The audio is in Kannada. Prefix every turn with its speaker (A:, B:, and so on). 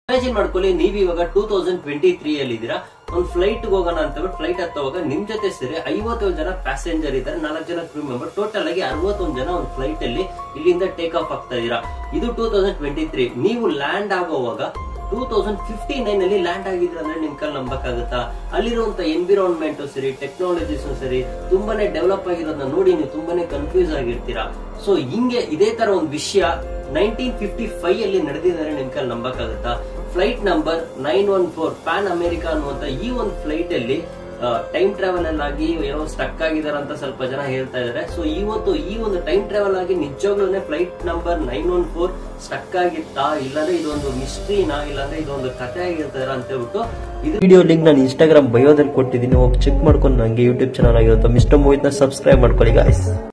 A: ಇಮ್ಯಾಜಿನ್ ಮಾಡ್ಕೊಳ್ಳಿ ನೀವ್ ಇವಾಗ ಟೂ ತೌಸಂಡ್ ಟ್ವೆಂಟಿ ತ್ರೀ ಅಲ್ಲಿ ಇದ್ದೀರಾ ಒಂದು ಫ್ಲೈಟ್ ಹೋಗೋಣ ಅಂತ ಬಿಟ್ಟು ಫ್ಲೈಟ್ ಹತ್ತುವಾಗ ನಿಮ್ ಜೊತೆ ಸೇರಿ ಐವತ್ತೊಂದು ಜನ ಪ್ಯಾಸೆಂಜರ್ ಇದ್ದಾರೆ ನಾಲ್ಕು ಜನ ಕ್ರೂ ಮೆಂಬರ್ ಟೋಟಲ್ ಆಗಿ ಅರವತ್ತೊಂದು ಜನ ಒಂದು ಫ್ಲೈಟ್ ಅಲ್ಲಿ ಇಲ್ಲಿಂದ ಟೇಕ್ ಆಫ್ ಆಗ್ತಾ ಇದೀರಾ ಇದು ಟೂ ತೌಸಂಡ್ ಟ್ವೆಂಟಿ ತ್ರೀ ನೀವು ಲ್ಯಾಂಡ್ ಆಗೋವಾಗ ಟೂ ತೌಸಂಡ್ ಫಿಫ್ಟಿ ನೈನ್ ಅಲ್ಲಿ ಲ್ಯಾಂಡ್ ಆಗಿದ್ರೆ ಅಂದ್ರೆ ನಿಮ್ ಕಲ್ ನಂಬಕ್ಕಾಗತ್ತಾ ಅಲ್ಲಿರುವಂತ ಎನ್ವಿರಾನ್ಮೆಂಟ್ ಸರಿ ಟೆಕ್ನಾಲಜೀಸ್ ಸರಿ ತುಂಬಾನೇ ಡೆವಲಪ್ ಆಗಿರೋದನ್ನ ನೋಡಿ ನೀವು ತುಂಬಾನೇ ಕನ್ಫ್ಯೂಸ್ ಆಗಿರ್ತೀರಾ ಸೊ ಹಿಂಗೆ ಇದೇ ತರ ಒಂದು ವಿಷಯ ನೈನ್ಟೀನ್ ಫಿಫ್ಟಿ ಫೈವ್ ಅಲ್ಲಿ ನಡೆದಿದ್ದಾರೆ ನಿಮ್ ಕಲ್ ನಂಬಕ್ಕಾಗತ್ತಾ flight number nine one four pan America ಅನ್ನುವಂತ ಈ ಒಂದು ಫ್ಲೈಟ್ ಅಲ್ಲಿ ಟೈಮ್ ಟ್ರಾವೆಲ್ ಆಗಿ ಏನೋ ಸ್ಟಕ್ ಆಗಿದಾರೆ ಅಂತ ಸ್ವಲ್ಪ ಜನ ಹೇಳ್ತಾ ಇದಾರೆ ಸೊ ಇವತ್ತು ಈ ಒಂದು ಟೈಮ್ ಟ್ರಾವೆಲ್ ಆಗಿ ನಿಜವಾಗ್ಲೂ flight number nine one four stuck ಆಗಿತ್ತಾ ಇಲ್ಲಾಂದ್ರೆ ಇದೊಂದು ಮಿಸ್ಟ್ರಿನಾ ಇಲ್ಲಾಂದ್ರೆ ಇದೊಂದು ಕಥೆ ಆಗಿರ್ತಾರ ಅಂತ ಹೇಳ್ಬಿಟ್ಟು ಇದು
B: ವಿಡಿಯೋ ಲಿಂಕ್ ನಾನು ಇನ್ಸ್ಟಾಗ್ರಾಮ್ ಬಯೋದಲ್ಲಿ ಕೊಟ್ಟಿದ್ದೀನಿ ಹೋಗಿ ಚೆಕ್ ಮಾಡ್ಕೊಂಡು ನಂಗೆ ಯೂಟ್ಯೂಬ್ ಚಾನಲ್ ಆಗಿರುತ್ತೆ ಮಿಸ್ಟರ್ ಮೋಹಿತ್ನ ಸಬ್ಸ್ಕ್ರೈಬ್ ಮಾಡ್ಕೊಳ್ಳಿ ಗಾಯ್ಸ್